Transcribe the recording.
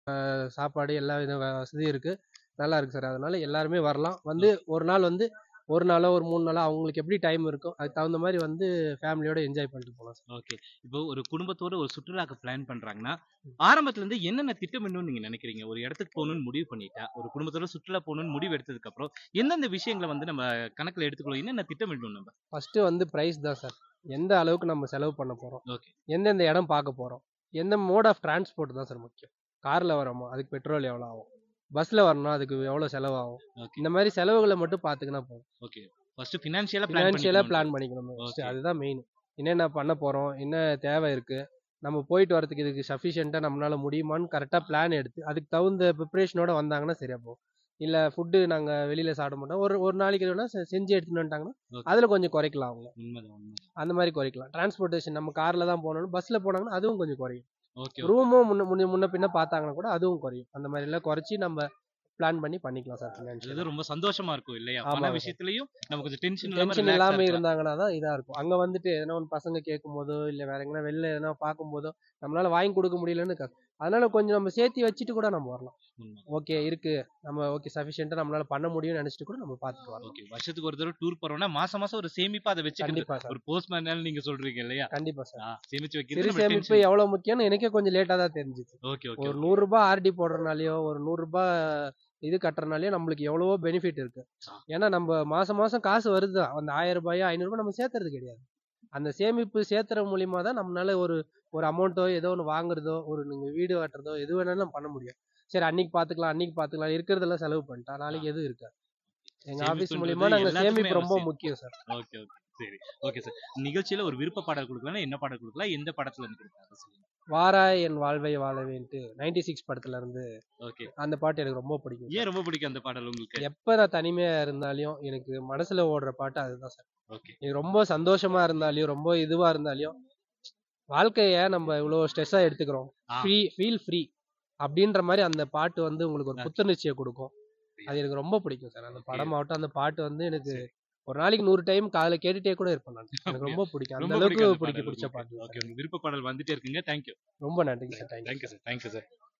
சாப்பாடு எல்லா வித வசதியும் இருக்கு நல்லா இருக்கு சார் அதனால எல்லாருமே வரலாம் வந்து ஒரு நாள் வந்து ஒரு நாளோ ஒரு மூணு நாளோ அவங்களுக்கு எப்படி டைம் இருக்கோ அதுக்கு தகுந்த மாதிரி வந்து ஃபேமிலியோட என்ஜாய் பண்ணிட்டு போகலாம் சார் ஓகே இப்போ ஒரு குடும்பத்தோட ஒரு சுற்றுலாக்கு பிளான் பண்றாங்கன்னா ஆரம்பத்துல இருந்து என்னென்ன திட்டமிடணும்னு நீங்க நினைக்கிறீங்க ஒரு இடத்துக்கு போகணும்னு முடிவு பண்ணிட்டா ஒரு குடும்பத்தோட சுற்றுலா போகணும்னு முடிவு எடுத்ததுக்கு அப்புறம் எந்தெந்த விஷயங்களை வந்து நம்ம கணக்குல எடுத்துக்கணும் என்னென்ன திட்டமிடணும் நம்ம ஃபர்ஸ்ட் வந்து ப்ரைஸ் தான் சார் எந்த அளவுக்கு நம்ம செலவு பண்ண போறோம் Okay. எந்தெந்த இடம் பார்க்க போறோம் எந்த மோட் ஆஃப் டிரான்ஸ்போர்ட் தான் சார் முக்கியம் கார்ல வரோமா அதுக்கு பெட்ரோல் எவ்வளோ ஆகும் பஸ்ல வரணும் அதுக்கு எவ்வளோ செலவாகும் ஓகே இந்த மாதிரி செலவுகளை மட்டும் பார்த்துக்கினா போதும் ஓகே ஃபர்ஸ்ட் ஃபினான்ஷியலா ஃபினான்ஷியலாக பிளான் பிளான் பண்ணிக்கணும் first. Okay. அதுதான் மெயின் என்னென்ன பண்ண போறோம் என்ன தேவை இருக்கு நம்ம போயிட்டு வரதுக்கு இதுக்கு சஃபிஷியண்ட்டாக நம்மளால முடியுமான்னு கரெக்டாக பிளான் எடுத்து அதுக்கு தகுந்த ப்ரிப்பரேஷனோட வந்தாங்கன்னா சரியா போகும் இல்ல ஃபுட்டு நாங்க வெளியில சாப்பிட மாட்டோம் ஒரு ஒரு நாளைக்கு வேணா செ- செஞ்சு எடுத்துட்டு வந்துட்டாங்கன்னா Okay. அதுல கொஞ்சம் குறைக்கலாம் அவங்க உண்மைதான் உண்மை அந்த மாதிரி குறைக்கலாம் டிரான்ஸ்போர்ட்டேஷன் நம்ம கார்ல தான் போனோம் பஸ்ல போனாங்கன்னா அதுவும் கொஞ்சம் குறையும் ஓகே ரூமும் முன்ன முன்ன முன்ன பின்ன பார்த்தாங்கன்னா கூட அதுவும் குறையும் அந்த மாதிரி எல்லாம் குறைச்சி நம்ம பிளான் பண்ணி பண்ணிக்கலாம் சார் இது ஃபினான்ஷியல் ரொம்ப சந்தோஷமா இருக்கும் இல்லையா ஆமாங்க பண சார். விஷயத்துலயும் நம்ம கொஞ்சம் டென்ஷன் டென்ஷன் இல்லாம இல்லாம relax ஆ இருந்தாங்கன்னா தான் இதா இருக்கும் அங்க வந்துட்டு எதனா ஒன்று பசங்க கேட்கும் போதோ இல்ல வேற எங்கன்னா வெளில எதனா பார்க்கும் போதோ நம்மளால வாங்கி கொடுக்க முடியலன்னு க- அதனால கொஞ்சம் நம்ம சேர்த்து வச்சுட்டு கூட நம்ம வரலாம் உண்மை. ஓகே இருக்கு நம்ம ஓகே சஃபிஷியண்டா நம்மளால பண்ண முடியும்னு நினைச்சிட்டு கூட நம்ம பார்த்துட்டு வரலாம் ஓகே வருஷத்துக்கு ஒரு தடவை டூர் போறோம்னா மாசம் மாசம் ஒரு சேமிப்பா அதை வச்சுக்கிறது கண்டிப்பா சார் ஒரு போஸ்ட்மேன் நீங்க சொல்றீங்க இல்லையா கண்டிப்பா சார் ஆ, சேமிச்சு சிறு வைக்கிறது சேமிப்பு எவ்வளவு முக்கியம்னு எனக்கே கொஞ்சம் லேட்டா தான் தெரிஞ்சுச்சு ஓகே ஓகே ஒரு நூறு ரூபாய் ஆர்டி போடுறதுனாலயோ ஒரு நூறு ரூபாய் இது கட்டுறதுனாலயோ நம்மளுக்கு எவ்வளவோ பெனிஃபிட் இருக்கு ஏன்னா நம்ம மாசம் மாசம் காசு வருது தான். அந்த ஆயிரம் ரூபாயோ ஐநூறு ரூபாய் நம்ம சேர்த்துறது கிடையாது அந்த சேமிப்பு சேர்த்துற மூலியமா தான் நம்மளால ஒரு ஒரு அமௌண்ட்டோ ஏதோ ஒன்று வாங்குறதோ ஒரு நீங்க வீடு கட்டுறதோ எது வேணாலும் நம்ம பண்ண முடியும் சரி அன்னைக்கு பாத்துக்கலாம் அன்னைக்கு பாத்துக்கலாம் இருக்கிறதெல்லாம் செலவு பண்ணிட்டா நாளைக்கு எதுவும் இருக்காது எங்க ஆபீஸ் சேமிப்புன்றது மூலியமா நாங்க எல்லாத்துக்குமே சேமிப்பு ரொம்ப அவசியம். முக்கியம் சார் ஓகே ஓகே சரி ஓகே சார் நிகழ்ச்சியில ஒரு விருப்ப பாடல் கொடுக்கலாம் என்ன பாடல் கொடுக்கலாம் எந்த படத்துல இருந்து கொடுக்கலாம் அதை சொல்லுங்க வாராய் என் வாழ்வை வாழவேன்ட்டு நைன்டி சிக்ஸ் படத்துல இருந்து ஓகே அந்த பாட்டு எனக்கு ரொம்ப பிடிக்கும் ஏன் ரொம்ப பிடிக்கும் அந்த பாடல் உங்களுக்கு எப்ப நான் தனிமையா இருந்தாலும் எனக்கு மனசுல ஓடுற பாட்டு அதுதான் சார் ஓகே எனக்கு ரொம்ப சந்தோஷமா இருந்தாலையும் ரொம்ப இதுவா இருந்தாலையும் வாழ்க்கைய நம்ம இவ்வளவு ஸ்ட்ரெஸ்ஸா எடுத்துக்கிறோம் ஆ. ஃப்ரீ ஃபீல் ஃப்ரீ அப்படின்ற மாதிரி அந்த பாட்டு வந்து உங்களுக்கு ஒரு ஆ. புத்துணர்ச்சியை கொடுக்கும் அது எனக்கு ரொம்ப பிடிக்கும் சார் அந்த Okay. படம் ஆகட்டும் அந்த பாட்டு வந்து எனக்கு ஒரு நாளைக்கு நூறு டைம் காதுல கேட்டுட்டே கூட இருப்பேன் நான் எனக்கு ரொம்ப பிடிக்கும் அந்த ரொம்ப அளவுக்கு பிடிக்கும் அந்த பிடிக்க பாடல் பிடிச்ச உங்களுக்கு. பாட்டு ஓகே உங்க விருப்ப பாடல் வந்துட்டே இருக்குங்க தேங்க்யூ ரொம்ப நன்றிங்க sir thank you thank you sir thank you sir